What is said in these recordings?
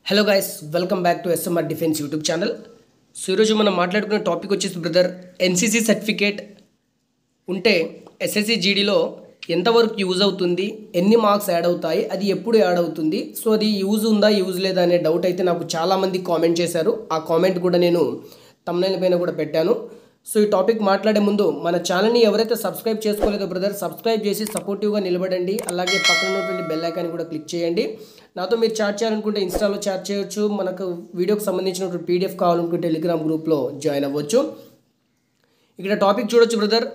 hello guys welcome back to SMR defence YouTube channel so ఈరోజు మనం మాట్లాడుకునే topic వచ్చేసి బ్రదర్ ఎన్సీసీ సర్టిఫికేట్ ఉంటే ఎస్ఎస్సి జీడీలో ఎంతవరకు యూజ్ అవుతుంది ఎన్ని మార్క్స్ యాడ్ అవుతాయి అది ఎప్పుడు యాడ్ అవుతుంది సో అది యూజ్ ఉందా యూజ్ లేదా అనే డౌట్ అయితే నాకు చాలామంది కామెంట్ చేశారు ఆ కామెంట్ కూడా నేను తమ్నైల్ పైన కూడా పెట్టాను సో ఈ టాపిక్ మాట్లాడే ముందు మన ఛానల్ని ఎవరైతే సబ్స్క్రైబ్ చేసుకోలేదో బ్రదర్ సబ్స్క్రైబ్ చేసి సపోర్టివ్గా నిలబడండి అలాగే పక్కన ఉన్నటువంటి బెల్ ఐకాన్ కూడా క్లిక్ చేయండి నాతో మీరు చాట్ చేయాలనుకుంటే ఇన్స్టాలో చాట్ చేయొచ్చు మనకు వీడియోకి సంబంధించినటువంటి పీడిఎఫ్ కావాలనుకుంటే టెలిగ్రామ్ గ్రూప్లో జాయిన్ అవ్వచ్చు ఇక్కడ టాపిక్ చూడొచ్చు బ్రదర్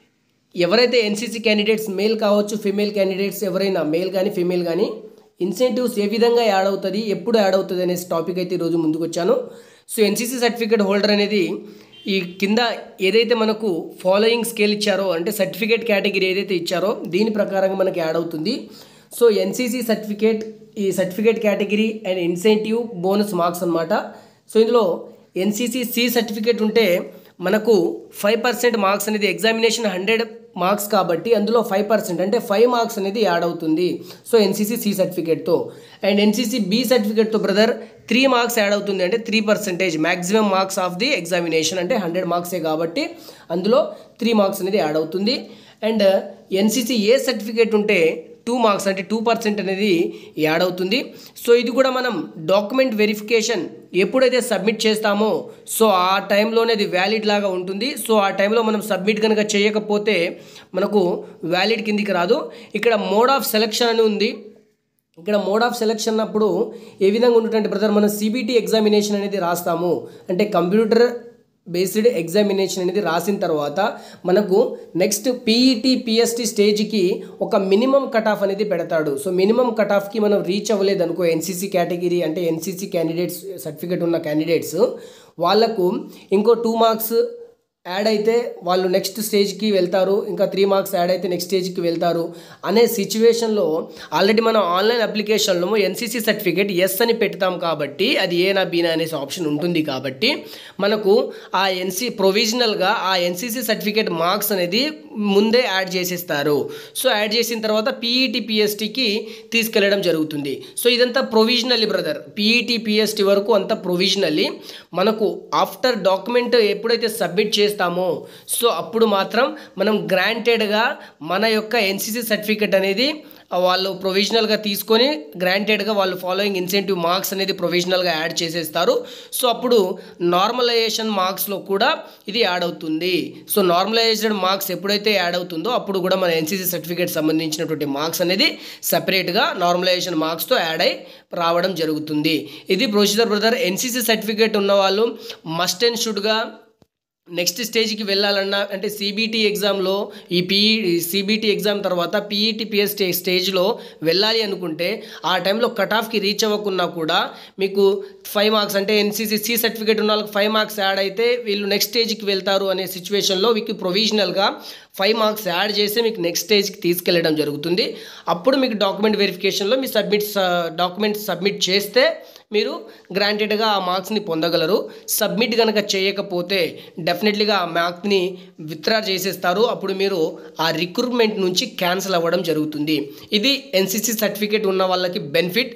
ఎవరైతే ఎన్సీసీ క్యాండిడేట్స్ మేల్ కావచ్చు ఫీమేల్ క్యాండిడేట్స్ ఎవరైనా మేల్ కానీ ఫీమేల్ కానీ ఇన్సెంటివ్స్ ఏ విధంగా యాడ్ అవుతుంది ఎప్పుడు యాడ్ అవుతుంది అనేసి టాపిక్ అయితే ఈరోజు ముందుకు వచ్చాను సో ఎన్సీసీ సర్టిఫికేట్ హోల్డర్ అనేది ఈ కింద ఏదైతే మనకు ఫాలోయింగ్ స్కేల్ ఇచ్చారో అంటే సర్టిఫికేట్ కేటగిరీ ఏదైతే ఇచ్చారో దీని ప్రకారంగా మనకి యాడ్ అవుతుంది సో ఎన్సీసీ సర్టిఫికేట్ ఈ certificate category and incentive bonus marks అనమాట సో ఇందులో ఎన్సీసీ సి సర్టిఫికేట్ ఉంటే మనకు ఫైవ్ పర్సెంట్ మార్క్స్ అనేది ఎగ్జామినేషన్ హండ్రెడ్ మార్క్స్ కాబట్టి అందులో ఫైవ్ పర్సెంట్ అంటే ఫైవ్ మార్క్స్ అనేది యాడ్ అవుతుంది సో ఎన్సీసీ సి సర్టిఫికేట్తో అండ్ ఎన్సీసీ బి సర్టిఫికేట్తో బ్రదర్ త్రీ మార్క్స్ యాడ్ అవుతుంది అంటే three percentage maximum marks of the examination అంటే హండ్రెడ్ మార్క్సే కాబట్టి అందులో త్రీ మార్క్స్ అనేది యాడ్ అవుతుంది అండ్ ఎన్సీసీ ఏ సర్టిఫికేట్ ఉంటే టూ మార్క్స్ అంటే టూ పర్సెంట్ అనేది యాడ్ అవుతుంది సో ఇది కూడా మనం డాక్యుమెంట్ వెరిఫికేషన్ ఎప్పుడైతే సబ్మిట్ చేస్తామో సో ఆ టైంలోనే అది వ్యాలిడ్ లాగా ఉంటుంది సో ఆ టైంలో మనం సబ్మిట్ కనుక చేయకపోతే మనకు వ్యాలిడ్ కిందికి రాదు ఇక్కడ మోడ్ ఆఫ్ సెలెక్షన్ అని ఉంది ఇక్కడ మోడ్ ఆఫ్ సెలెక్షన్ అప్పుడు ఏ విధంగా ఉంటుంది బ్రదర్ మనం సిబిటి ఎగ్జామినేషన్ అనేది రాస్తాము అంటే కంప్యూటర్ బేస్డ్ ఎగ్జామినేషన్ అనేది రాసిన తర్వాత మనకు నెక్స్ట్ పీఈటీ పిఎస్టీ స్టేజ్కి ఒక మినిమం కట్ ఆఫ్ అనేది పెడతాడు సో మినిమం కట్ ఆఫ్కి మనం రీచ్ అవ్వలేదు అనుకో ఎన్సీసీ కేటగిరీ అంటే ఎన్సీసీ క్యాండిడేట్స్ సర్టిఫికేట్ ఉన్న క్యాండిడేట్స్ వాళ్ళకు ఇంకో టూ మార్క్స్ యాడ్ అయితే వాళ్ళు నెక్స్ట్ స్టేజ్కి వెళ్తారు ఇంకా త్రీ మార్క్స్ యాడ్ అయితే నెక్స్ట్ స్టేజ్కి వెళ్తారు అనే సిచ్యువేషన్లో ఆల్రెడీ మనం ఆన్లైన్ అప్లికేషన్లో ఎన్సీసీ సర్టిఫికేట్ ఎస్ అని పెడతాం కాబట్టి అది ఏనా బీనా అనేసి ఆప్షన్ ఉంటుంది కాబట్టి మనకు ఆ ఎన్సీ ప్రొవిజనల్గా ఆ ఎన్సీసీ సర్టిఫికేట్ మార్క్స్ అనేది ముందే యాడ్ చేసేస్తారు సో యాడ్ చేసిన తర్వాత పీఈటీ పిఎస్టీకి తీసుకెళ్లడం జరుగుతుంది సో ఇదంతా ప్రొవిజనల్లీ బ్రదర్ పీఈటీ పిఎస్టీ వరకు అంతా ప్రొవిజనల్లీ మనకు ఆఫ్టర్ డాక్యుమెంట్ ఎప్పుడైతే సబ్మిట్ చేస్తామో సో అప్పుడు మాత్రం మనం గ్రాంటెడ్గా మన యొక్క ఎన్సీసీ సర్టిఫికేట్ అనేది వాళ్ళు ప్రొవిజనల్గా తీసుకొని గ్రాంటెడ్గా వాళ్ళు ఫాలోయింగ్ ఇన్సెంటివ్ మార్క్స్ అనేది ప్రొవిజనల్గా యాడ్ చేసేస్తారు సో అప్పుడు నార్మలైజేషన్ మార్క్స్లో కూడా ఇది యాడ్ అవుతుంది సో నార్మలైజ్డ్ మార్క్స్ ఎప్పుడైతే యాడ్ అవుతుందో అప్పుడు కూడా మన ఎన్సీసీ సర్టిఫికేట్ సంబంధించినటువంటి మార్క్స్ అనేది సపరేట్గా నార్మలైజేషన్ మార్క్స్తో యాడ్ అయి రావడం జరుగుతుంది ఇది ప్రొసీజర్ బ్రదర్ ఎన్సీసీ సర్టిఫికేట్ ఉన్న వాళ్ళు మస్ట్ అండ్ షుడ్గా నెక్స్ట్ స్టేజ్కి వెళ్ళాలన్నా అంటే సిబిటి ఎగ్జామ్లో ఈ పీఈ సిబిటి ఎగ్జామ్ తర్వాత పీఈటీ పిఎస్టీ స్టేజ్లో వెళ్ళాలి అనుకుంటే ఆ టైంలో కట్ ఆఫ్కి రీచ్ అవ్వకున్నా కూడా మీకు ఫైవ్ మార్క్స్ అంటే ఎన్సీసీ సి సర్టిఫికేట్ ఉన్న వాళ్ళకి ఫైవ్ మార్క్స్ యాడ్ అయితే వీళ్ళు నెక్స్ట్ స్టేజ్కి వెళ్తారు అనే సిచ్యువేషన్లో మీకు ప్రొవిజనల్గా ఫైవ్ మార్క్స్ యాడ్ చేసి మీకు నెక్స్ట్ స్టేజ్కి తీసుకెళ్ళడం జరుగుతుంది అప్పుడు మీకు డాక్యుమెంట్ వెరిఫికేషన్లో మీ సబ్మిట్ డాక్యుమెంట్ సబ్మిట్ చేస్తే మీరు గ్రాంటెడ్గా ఆ మార్క్స్ని పొందగలరు సబ్మిట్ కనుక చేయకపోతే డెఫినెట్లీగా ఆ మార్క్ని విత్డ్రా చేసేస్తారు అప్పుడు మీరు ఆ రిక్రూట్మెంట్ నుంచి క్యాన్సిల్ అవ్వడం జరుగుతుంది ఇది ఎన్సీసీ సర్టిఫికేట్ ఉన్న వాళ్ళకి బెనిఫిట్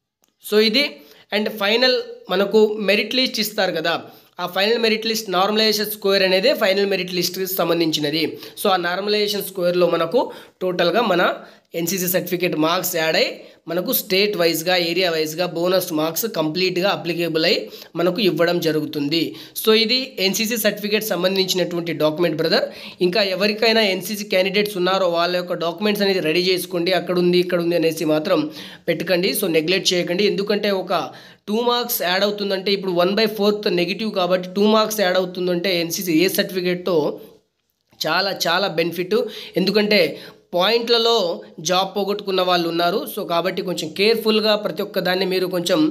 సో ఇది అండ్ ఫైనల్ మనకు మెరిట్ లిస్ట్ ఇస్తారు కదా ఆ final merit list normalization score అనేది ఫైనల్ మెరిట్ లిస్ట్కి సంబంధించినది సో ఆ నార్మలైజేషన్ స్కోర్లో మనకు టోటల్గా మన ఎన్సీసీ సర్టిఫికేట్ మార్క్స్ యాడ్ అయ్యి మనకు స్టేట్ వైజ్గా ఏరియా వైజ్గా బోనస్ మార్క్స్ కంప్లీట్గా అప్లికేబుల్ అయి మనకు ఇవ్వడం జరుగుతుంది సో ఇది ఎన్సీసీ సర్టిఫికేట్ సంబంధించినటువంటి డాక్యుమెంట్ బ్రదర్ ఇంకా ఎవరికైనా ఎన్సీసీ క్యాండిడేట్స్ ఉన్నారో వాళ్ళ యొక్క డాక్యుమెంట్స్ అనేది రెడీ చేసుకోండి అక్కడ ఉంది ఇక్కడ ఉంది అనేసి మాత్రం పెట్టకండి సో నెగ్లెక్ట్ చేయకండి ఎందుకంటే ఒక టూ మార్క్స్ యాడ్ అవుతుందంటే ఇప్పుడు వన్ బై ఫోర్త్ నెగిటివ్ కాబట్టి టూ మార్క్స్ యాడ్ అవుతుందంటే ఎన్సీసీ ఏ సర్టిఫికేట్తో చాలా చాలా బెనిఫిట్ ఎందుకంటే పాయింట్లలో జాబ్ పోగొట్టుకున్న వాళ్ళు ఉన్నారు సో కాబట్టి కొంచెం కేర్ఫుల్గా ప్రతి ఒక్క దాన్ని మీరు కొంచెం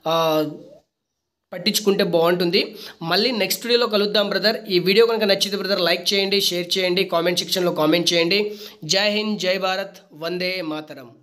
పట్టించుకుంటే బాగుంటుంది మళ్ళీ నెక్స్ట్ వీడియోలో కలుద్దాం బ్రదర్ ఈ వీడియో కనుక నచ్చితే బ్రదర్ లైక్ చేయండి షేర్ చేయండి కామెంట్ సెక్షన్లో కామెంట్ చేయండి జై హింద్ జై భారత్ వందే మాతరం